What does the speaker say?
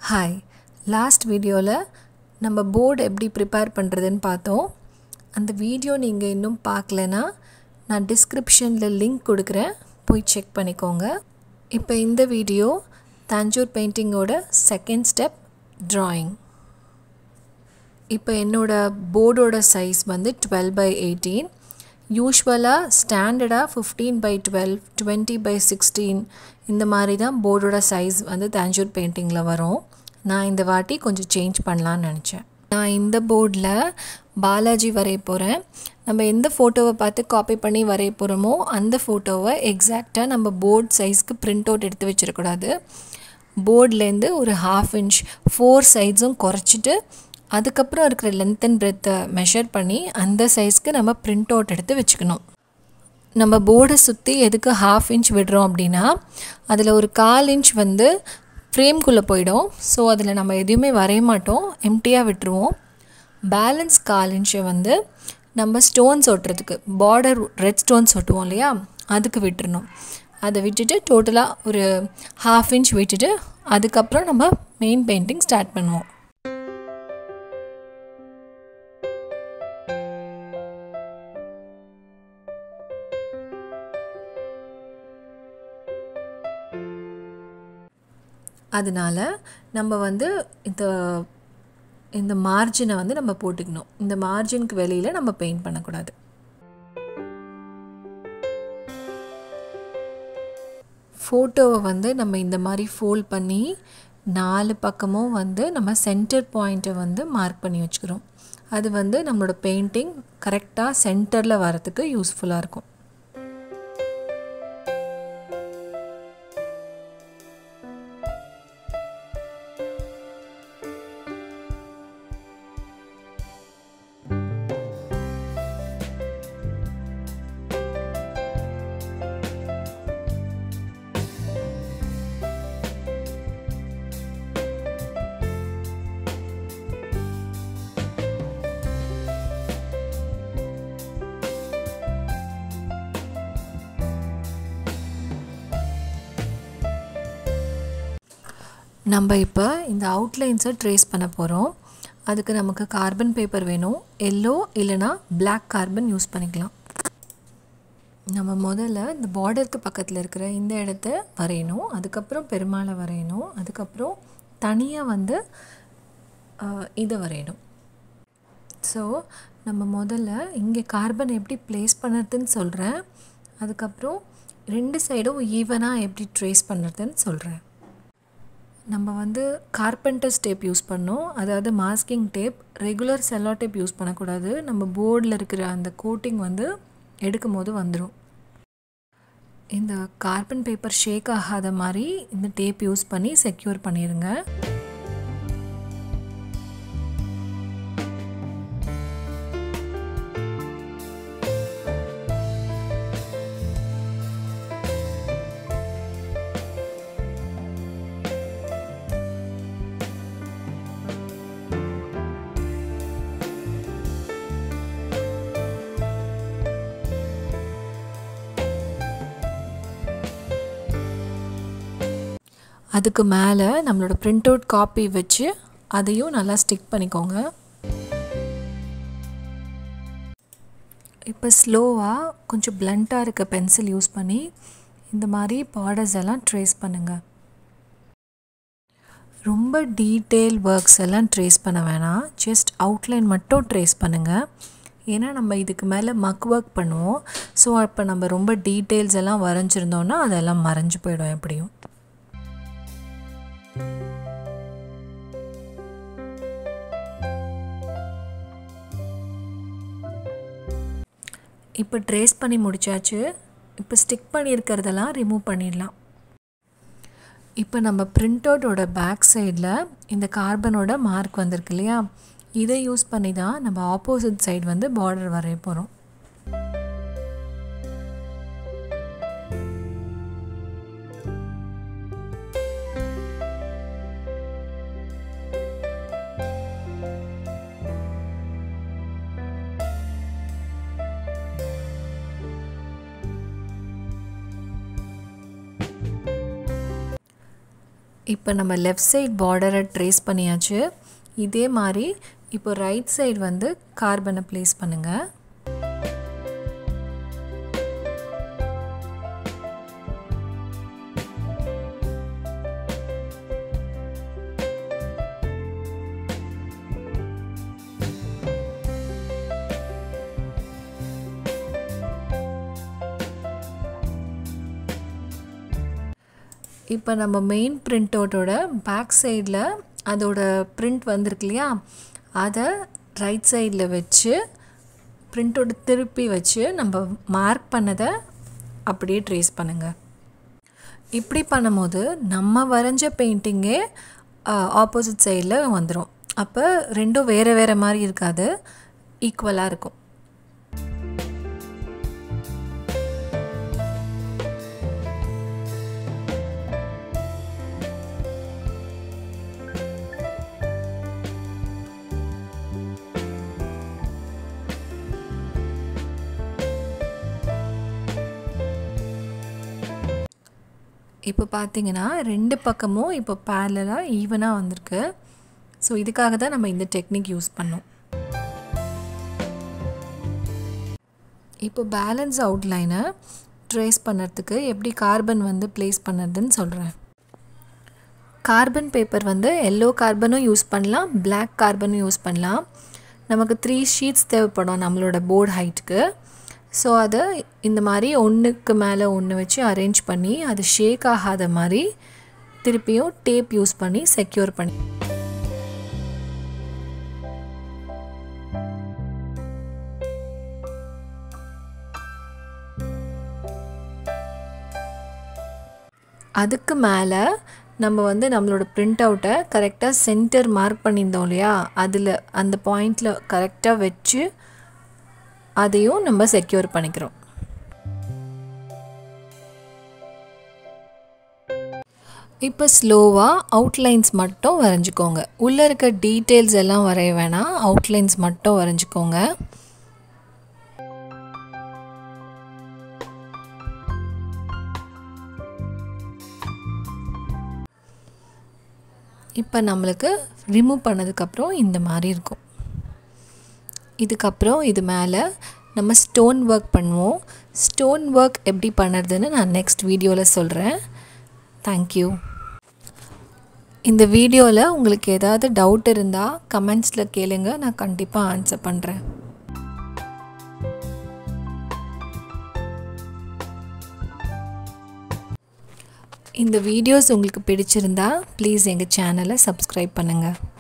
hi last வீடியோவில் நம்ம board எப்படி ப்ரிப்பேர் பண்ணுறதுன்னு பார்த்தோம் அந்த வீடியோ நீங்கள் இன்னும் பார்க்கலனா நான் டிஸ்கிரிப்ஷனில் லிங்க் கொடுக்குறேன் போய் செக் பண்ணிக்கோங்க இப்போ இந்த வீடியோ தஞ்சூர் பெயிண்டிங்கோட செகண்ட் ஸ்டெப் drawing இப்போ என்னோடய போர்டோட சைஸ் வந்து டுவெல் பை எயிட்டீன் யூஸ்வலாக ஸ்டாண்டர்டாக fifteen by twelve twenty by sixteen இந்த மாதிரி தான் போர்டோட சைஸ் வந்து தாஞ்சூர் பெயிண்டிங்கில் வரும் நான் இந்த வாட்டி கொஞ்சம் சேஞ்ச் பண்ணலான்னு நினச்சேன் நான் இந்த போர்டில் பாலாஜி வரைய போகிறேன் நம்ம எந்த ஃபோட்டோவை பார்த்து காப்பி பண்ணி வரைய போகிறோமோ அந்த ஃபோட்டோவை எக்ஸாக்டாக நம்ம போர்ட் சைஸ்க்கு பிரிண்ட் அவுட் எடுத்து வச்சிடக்கூடாது போர்ட்லேருந்து ஒரு ஹாஃப் இன்ச் ஃபோர் சைட்ஸும் குறைச்சிட்டு அதுக்கப்புறம் இருக்கிற லென்த் அண்ட் பிரெத்தை மெஷர் பண்ணி அந்த சைஸ்க்கு நம்ம பிரிண்ட் அவுட் எடுத்து வச்சுக்கணும் நம்ம போர்டை சுற்றி எதுக்கு ஹாஃப் இன்ச் விடுறோம் அப்படின்னா அதில் ஒரு கால் இன்ச் வந்து ஃப்ரேம்குள்ளே போயிடும் ஸோ அதில் நம்ம எதுவுமே வரைய மாட்டோம் எம்டியாக விட்டுருவோம் பேலன்ஸ் கால் இன்ச்சை வந்து நம்ம ஸ்டோன்ஸ் ஒட்டுறதுக்கு பார்டர் ரெட் ஸ்டோன்ஸ் ஒட்டுவோம் இல்லையா அதுக்கு விட்டுறணும் அதை விட்டுட்டு டோட்டலாக ஒரு ஹாஃப் இன்ச் விட்டுட்டு அதுக்கப்புறம் நம்ம மெயின் பெயிண்டிங் ஸ்டார்ட் பண்ணுவோம் அதனால் நம்ம வந்து இந்த இந்த மார்ஜினை வந்து நம்ம போட்டுக்கணும் இந்த மார்ஜினுக்கு வெளியில் நம்ம பெயிண்ட் பண்ணக்கூடாது ஃபோட்டோவை வந்து நம்ம இந்த மாதிரி ஃபோல்ட் பண்ணி நாலு பக்கமும் வந்து நம்ம சென்டர் பாயிண்ட்டை வந்து மார்க் பண்ணி வச்சுக்கிறோம் அது வந்து நம்மளோட பெயிண்டிங் கரெக்டாக சென்டரில் வரத்துக்கு யூஸ்ஃபுல்லாக இருக்கும் நம்ம இப்போ இந்த அவுட்லைன்ஸை ட்ரேஸ் பண்ண போகிறோம் அதுக்கு நமக்கு கார்பன் பேப்பர் வேணும் எல்லோ இல்லைனா பிளாக் கார்பன் யூஸ் பண்ணிக்கலாம் நம்ம முதல்ல இந்த பார்டருக்கு பக்கத்தில் இருக்கிற இந்த இடத்த வரையணும் அதுக்கப்புறம் பெருமாளை வரையணும் அதுக்கப்புறம் தனியாக வந்து இதை வரையணும் ஸோ நம்ம முதல்ல இங்கே கார்பன் எப்படி ப்ளேஸ் பண்ணுறதுன்னு சொல்கிறேன் அதுக்கப்புறம் ரெண்டு சைடும் ஈவனாக எப்படி ட்ரேஸ் பண்ணுறதுன்னு சொல்கிறேன் நம்ம வந்து கார்பெண்டர்ஸ் டேப் யூஸ் பண்ணோம் அதாவது masking tape regular cello tape use பண்ணக்கூடாது நம்ம போர்டில் இருக்கிற அந்த கோட்டிங் வந்து எடுக்கும் போது வந்துடும் இந்த கார்பன் பேப்பர் ஷேக் ஆகாத மாதிரி இந்த டேப் யூஸ் பண்ணி செக்யூர் பண்ணிடுங்க அதுக்கு மேலே நம்மளோட பிரிண்ட் அவுட் காப்பி வச்சு அதையும் நல்லா ஸ்டிக் பண்ணிக்கோங்க இப்போ ஸ்லோவாக கொஞ்சம் பிளண்ட்டாக இருக்க பென்சில் யூஸ் பண்ணி இந்த மாதிரி பார்டர்ஸ் எல்லாம் ட்ரேஸ் பண்ணுங்கள் ரொம்ப டீட்டெயில் ஒர்க்ஸ் எல்லாம் ட்ரேஸ் பண்ண வேணாம் ஜஸ்ட் அவுட்லைன் மட்டும் ட்ரேஸ் பண்ணுங்கள் ஏன்னா நம்ம இதுக்கு மேலே மக் ஒர்க் பண்ணுவோம் ஸோ இப்போ நம்ம ரொம்ப டீட்டெயில்ஸ் எல்லாம் வரைஞ்சிருந்தோன்னா அதெல்லாம் மறைஞ்சு போயிடும் எப்படியும் இப்போ ட்ரேஸ் பண்ணி முடிச்சாச்சு இப்போ ஸ்டிக் பண்ணியிருக்கிறதெல்லாம் ரிமூவ் பண்ணிடலாம் இப்போ நம்ம பிரிண்ட் அவுட்டோட பேக் சைடில் இந்த கார்பனோட மார்க் வந்திருக்கு இல்லையா இதை யூஸ் பண்ணி தான் நம்ம ஆப்போசிட் சைடு வந்து பார்டர் வரைய போகிறோம் இப்போ நம்ம லெஃப்ட் சைட் பார்டரை ட்ரேஸ் பண்ணியாச்சு இதே மாதிரி இப்போ ரைட் சைடு வந்து கார்பனை ப்ளேஸ் பண்ணுங்கள் இப்போ நம்ம மெயின் பிரிண்ட் அவுட்டோட பேக் சைடில் அதோட பிரிண்ட் வந்திருக்கு இல்லையா அதை ரைட் சைடில் வச்சு பிரிண்டோட திருப்பி வச்சு நம்ம மார்க் பண்ணதை அப்படியே ட்ரேஸ் பண்ணுங்கள் இப்படி பண்ணும்போது நம்ம வரைஞ்ச பெயிண்டிங்கே ஆப்போசிட் சைடில் வந்துடும் அப்போ ரெண்டும் வேறு வேறு மாதிரி இருக்காது ஈக்குவலாக இருக்கும் இப்போ பார்த்தீங்கன்னா ரெண்டு பக்கமும் இப்போ பேரலாக ஈவனாக வந்திருக்கு ஸோ இதுக்காக தான் நம்ம இந்த டெக்னிக் யூஸ் பண்ணோம் இப்போ பேலன்ஸ் அவுட்லைனை ட்ரேஸ் பண்ணுறதுக்கு எப்படி கார்பன் வந்து ப்ளேஸ் பண்ணுறதுன்னு சொல்கிறேன் கார்பன் பேப்பர் வந்து எல்லோ கார்பனும் யூஸ் பண்ணலாம் பிளாக் கார்பனும் யூஸ் பண்ணலாம் நமக்கு த்ரீ ஷீட்ஸ் தேவைப்படும் நம்மளோட போர்டு ஹைட்டுக்கு ஸோ அதை இந்த மாதிரி ஒன்றுக்கு மேலே ஒன்று வச்சு அரேஞ்ச் பண்ணி அது ஷேக் ஆகாத மாதிரி திருப்பியும் டேப் யூஸ் பண்ணி செக்யூர் பண்ணி அதுக்கு மேலே நம்ம வந்து நம்மளோட பிரிண்ட் அவுட்டை கரெக்டாக சென்டர் மார்க் பண்ணியிருந்தோம் இல்லையா அதில் அந்த பாயிண்டில் கரெக்டாக வச்சு அதையும் நம்ம செக்யூர் பண்ணிக்கிறோம் இப்போ ஸ்லோவாக அவுட்லைன்ஸ் மட்டும் வரைஞ்சிக்கோங்க உள்ளே இருக்க டீட்டெயில்ஸ் எல்லாம் வரைய வேணாம் அவுட்லைன்ஸ் மட்டும் வரைஞ்சிக்கோங்க இப்போ நம்மளுக்கு ரிமூவ் பண்ணதுக்கப்புறம் இந்த மாதிரி இருக்கும் இதுக்கப்புறம் இது மேலே நம்ம ஸ்டோன் ஒர்க் பண்ணுவோம் ஸ்டோன் ஒர்க் எப்படி பண்ணுறதுன்னு நான் நெக்ஸ்ட் வீடியோவில் சொல்கிறேன் தேங்க்யூ இந்த வீடியோவில் உங்களுக்கு ஏதாவது டவுட் இருந்தால் கமெண்ட்ஸில் கேளுங்க நான் கண்டிப்பாக ஆன்சர் பண்ணுறேன் இந்த வீடியோஸ் உங்களுக்கு பிடிச்சிருந்தா ப்ளீஸ் எங்கள் சேனலை சப்ஸ்கிரைப் பண்ணுங்கள்